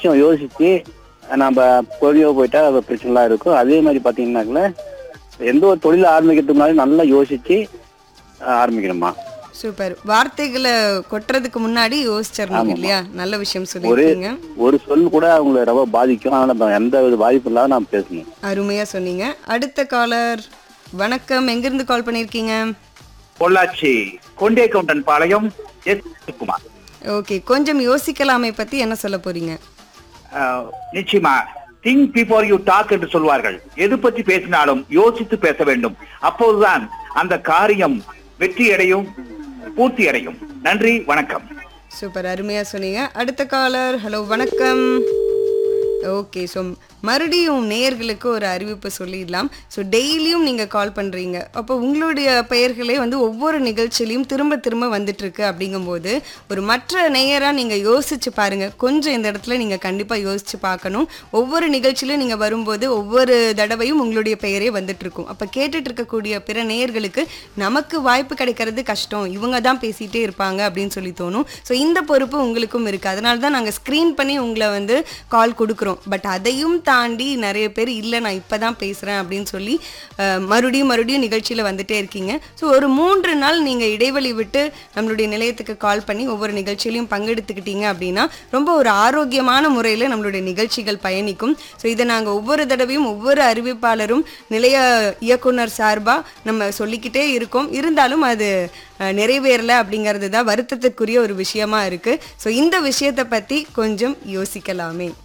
நிச்சயம் யோசிச்சு நம்ம பொறுமையாக போயிட்டா அது பிரச்சனைலாம் இருக்கும் அதே மாதிரி பார்த்தீங்கன்னாக்கல எந்த ஒரு தொழில் ஆரம்பிக்கிறதுக்கு முன்னாடி நல்லா யோசிச்சு அஹ், ஆரம்பிக்கணுமா சூப்பர் வார்த்தைகளை கொட்டுறதுக்கு முன்னாடி யோசிச்சிடணும் ஆமாம்மா. இல்லையா நல்ல விஷயம் சொல்லியிருக்கீங்க ஒரு சொல் கூட அவங்களை ரொம்ப பாதிக்கும் ஆனால் நம்ம எந்த வித பாதிப்பு இல்லாத நாம் பேசணும் அருமையா சொன்னீங்க அடுத்த காலர் வணக்கம் எங்கிருந்து கால் பண்ணியிருக்கீங்க பொள்ளாச்சி கொண்டே கவுண்டன் பாளையம் எஸ் குமார் ஓகே கொஞ்சம் யோசிக்கலாமே பத்தி என்ன சொல்ல போறீங்க அஹ், நிச்சயமா திங்க் பிஃபோர் யூ டாக் என்று சொல்வார்கள் எது பற்றி பேசினாலும் யோசித்து பேச வேண்டும் அப்போதுதான் அந்த காரியம் வெற்றி அடையும் பூர்த்தி அடையும் நன்றி வணக்கம் சூப்பர் அருமையா சொன்னீங்க அடுத்த காலர் ஹலோ வணக்கம் ஓகே ஸோ மறுபடியும் நேயர்களுக்கு ஒரு அறிவிப்பு சொல்லிடலாம் ஸோ டெய்லியும் நீங்கள் கால் பண்ணுறீங்க அப்போ உங்களுடைய பெயர்களே வந்து ஒவ்வொரு நிகழ்ச்சியிலையும் திரும்ப திரும்ப வந்துட்டு இருக்கு அப்படிங்கும்போது ஒரு மற்ற நேயராக நீங்கள் யோசிச்சு பாருங்க கொஞ்சம் இந்த இடத்துல நீங்கள் கண்டிப்பாக யோசிச்சு பார்க்கணும் ஒவ்வொரு நிகழ்ச்சியிலும் நீங்கள் வரும்போது ஒவ்வொரு தடவையும் உங்களுடைய பெயரே வந்துட்டு இருக்கும் அப்போ கேட்டுட்டு இருக்கக்கூடிய பிற நேயர்களுக்கு நமக்கு வாய்ப்பு கிடைக்கிறது கஷ்டம் இவங்க தான் பேசிகிட்டே இருப்பாங்க அப்படின்னு சொல்லி தோணும் ஸோ இந்த பொறுப்பு உங்களுக்கும் இருக்குது அதனால தான் நாங்கள் ஸ்க்ரீன் பண்ணி உங்களை வந்து கால் கொடுக்குறோம் பட் அதையும் தாண்டி நிறைய பேர் இல்லை நான் இப்போ தான் பேசுகிறேன் அப்படின்னு சொல்லி அஹ், மறுபடியும் மறுபடியும் நிகழ்ச்சியில் வந்துட்டே இருக்கீங்க ஸோ ஒரு மூன்று நாள் நீங்கள் இடைவெளி விட்டு நம்மளுடைய நிலையத்துக்கு கால் பண்ணி ஒவ்வொரு நிகழ்ச்சியிலையும் பங்கெடுத்துக்கிட்டீங்க அப்படின்னா ரொம்ப ஒரு ஆரோக்கியமான முறையில் நம்மளுடைய நிகழ்ச்சிகள் பயணிக்கும் ஸோ இதை நாங்கள் ஒவ்வொரு தடவையும் ஒவ்வொரு அறிவிப்பாளரும் நிலைய இயக்குனர் சார்பாக நம்ம சொல்லிக்கிட்டே இருக்கோம் இருந்தாலும் அது அஹ், நிறைவேறல அப்படிங்கிறது தான் வருத்தத்துக்குரிய ஒரு விஷயமா இருக்கு ஸோ இந்த விஷயத்தை பற்றி கொஞ்சம் யோசிக்கலாமே